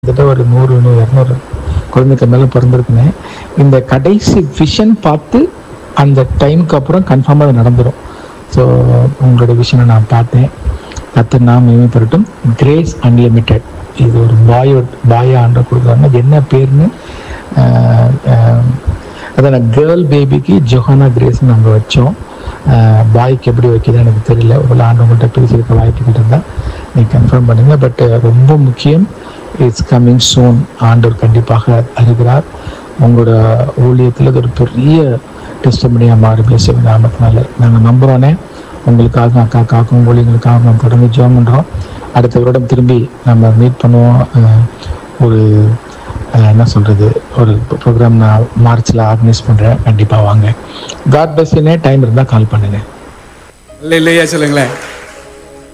கிட்டத்தட்ட ஒரு நூறு நூறு இரநூறு குழந்தைக்கு மேலே பிறந்திருக்குன்னு இந்த கடைசி விஷன் பார்த்து அந்த டைமுக்கு அப்புறம் கன்ஃபார்மாக அது நடந்துடும் ஸோ உங்களுடைய விஷனை நான் பார்த்தேன் கத்து நான் மேம்படுத்தும் கிரேஸ் அன்லிமிட்டெட் இது ஒரு பாயோ பாயா ஆண்ட கொடுக்குறாங்க அது என்ன பேர்னு ஆஹ், ஆஹ், அதான் கேர்ள் பேபிக்கு ஜொஹானா கிரேஸ் நாங்கள் வச்சோம் பாய்க்கு எப்படி வைக்கிறது எனக்கு தெரியல ஒரு ஆண்டவங்கள்ட்ட பேசியிருக்க வாய்ப்புகள் இருந்தால் நீ கன்ஃபார்ம் பண்ணுங்க பட் ரொம்ப முக்கியம் இட்ஸ் கம்மிங் சூன் ஆண்டவர் கண்டிப்பாக அறிகிறார் உங்களோட ஊழியத்தில் இது ஒரு பெரிய டெஸ்டமனியாக மாறி பேச நாமத்தினால நாங்கள் நம்புகிறோன்னே உங்களுக்காக அக்காக்காகவும் ஊழியங்களுக்காக நம்ம தொடர்ந்து ஜோம் பண்ணுறோம் அடுத்த வருடம் திரும்பி நம்ம மீட் பண்ணுவோம் அஹ், ஒரு அஹ், என்ன சொல்கிறது ஒரு ப்ரோக்ராம் நான் மார்ச்சில் ஆர்கனைஸ் பண்ணுறேன் கண்டிப்பாக வாங்க காட் பஸ்ஸுன்னே டைம் இருந்தால் கால் பண்ணுங்கள் இல்லை இல்லையா சொல்லுங்களேன்